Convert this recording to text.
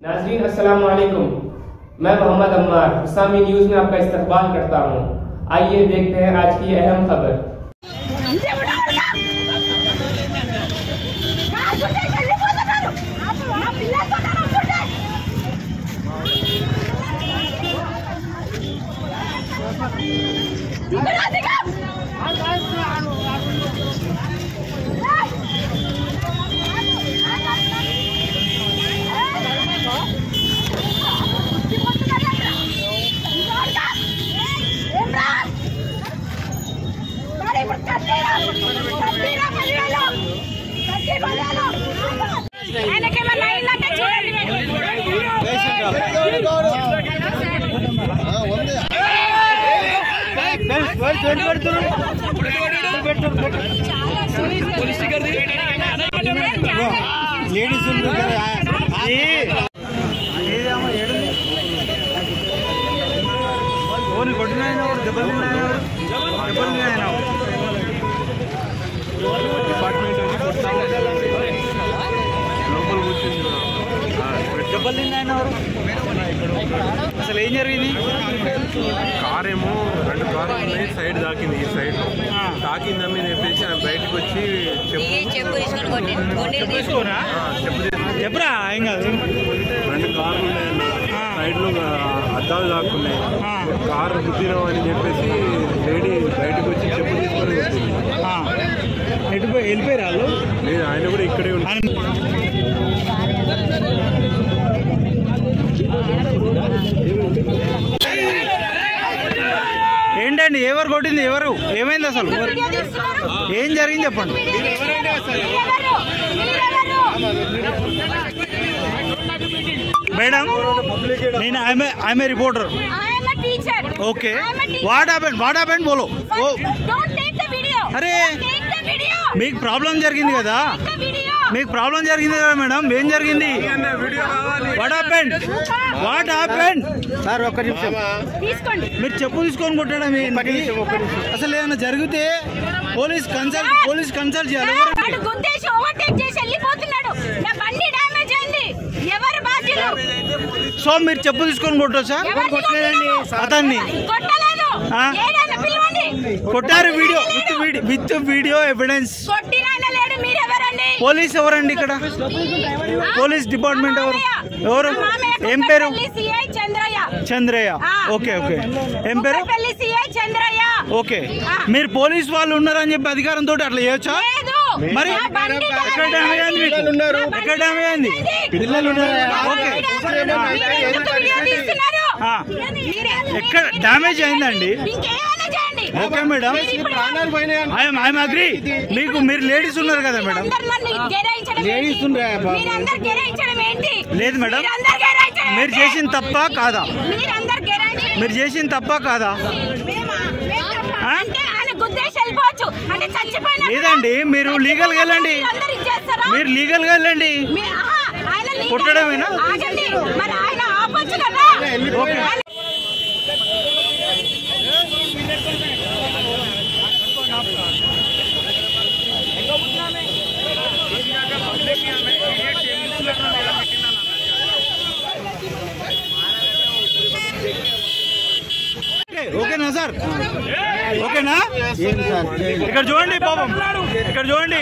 नाजरीन अस्सलाम वालेकुम मैं मोहम्मद अम्मार इस्लामी न्यूज में आपका इस्तकबाल करता हूँ आइए देखते हैं आज की अहम खबर ఆయనకేమన్నా అయిందంటే చూడండి లేడీస్ ఓని కొట్టిన ఆయన ఎవరు? దెబ్బలు తిన్న ఆయన ఎవరు? దెబ్బలు తిన్న ఆయన ఎవరు? దెబ్బలు తిన్న ఆయన ఎవరు? అసలు ఏం జరిగింది కార్ ఏమో రెండు కార్లు ఉన్నాయి సైడ్ తాకింది ఈ సైడ్ లో తాకిందని చెప్పేసి ఆయన బయటకు వచ్చి చెప్పు చెప్పు తీసుకొని కొట్టి కొట్టి తీసుకోరా ఆ, చెప్పు తీసి చెప్పరా ఏం కాదు రెండు కార్లు ఉన్నాయన్న సైడ్ లో అద్దాలు తాకున్నాయి ఆ. కార్ గుద్దినాం అని చెప్పేసి లేడీ బయటకు వచ్చి చెప్పు తీసుకొని వచ్చింది ఆ. ఎటు పోయి వెళ్ళిపోయారు వాళ్ళు లేదు ఆయన కూడా ఇక్కడే ఉంది ఆయన ఏంటండి ఎవరు కొట్టింది ఎవరు ఏమైంది అసలు ఏం జరిగింది చెప్పండి మేడం నేను I'm I'm reporter teacher okay what happen what happen బోలో ఓ డోంట్ టేక్ ద వీడియో అరే. టేక్ ద వీడియో మీకు ప్రాబ్లం జరిగింది కదా ద వీడియో మీకు ప్రాబ్లం జరిగింది కదా మేడం ఏం జరిగింది what happen what happen sir ఒక్క నిమిషం తీసుకోండి మీరు చెప్పు తీసుకొని కొట్టడం ఏంటి? అసలు ఏమైనా జరిగితే పోలీస్ కన్సల్ట్ పోలీస్ కన్సల్ట్ చేయాలి ఎవరు? వాడు గుద్దేసి ఓవర్టేక్ చేసి వెళ్ళిపోతున్నాడు నా బండి డ్యామేజ్ అయింది ఎవరు బాధ్యులు సో మీరు చెప్పు తీసుకొని కొట్టొచ్చా ఎవరు కొట్టలేదు? అతన్ని కొట్టలేదు ఆ? ఏదైనా పిలవండి కొట్టారు video with video with video evidence కొట్టినాయన లేడు మీరెవరండి పోలీస్ ఎవరండి ఇక్కడ పోలీస్ డిపార్ట్మెంట్ ఎవరు ఎవరు మా మామయ్య ఏం పేరు కుక్కట్పల్లి సిఐ చంద్రయ్య చంద్రయ్య ఆ. ఓకే ఓకే ఏం పేరు కుక్కట్పల్లి సిఐ చంద్రయ్య ఓకే ఆ. మీరు పోలీస్ వాళ్ళు ఉన్నారని చెప్పి అధికారంతో అట్లా చేయొచ్చా లేదు మరి నా బండి ఎక్కడ డ్యామేజ్ అయింది మీకు నా బండి ఎక్కడ డ్యామేజ్ అయింది పిల్లలు ఓకే మీరెందుకు వీడియో తీస్తున్నారు? ఆ. మీరే- ఎక్కడ డ్యామేజ్ అయిందండి ఇంకేమైనా చేయండి ఓకే మేడం మీరు ఇప్పుడు ఐఎమ్ ఐఎమ్ అగ్రి మీకు మీరు లేడీస్ ఉన్నారు కదా మేడం మీరందరూ నన్ను గెరాయించడం ఏంటి? మీరందరూ గెరాయించడం ఏంటి లేదు మేడం. మీరందరూ గెరాయించడం మీరు ఏంటి? చేసిన తప్ప కాదా మీరందరూ గెరాయించడం మీరు చేసిన తప్ప కాదా మేమా? మేం తప్ప? ఆ? అంటే ఆయన గుద్దేసి వెళ్ళిపోవచ్చు అంటే చచ్చిపోయిన లేదండి, మీరు legal గా వెళ్ళండి. మీరందరూ ఇచ్చేస్తారా? మీరు లీగల్ గా వెళ్ళండి మీ- ఆహా, ఆయన legal- కొట్టడమేనా? ఆగండి మరి ఆయన ఆపొచ్చు కదా ఓకే. ఆయన- ఓకే, ఓకేనా సార్ ఓకేనా ఇక్కడ చూడండి పాపం ఇక్కడ చూడండి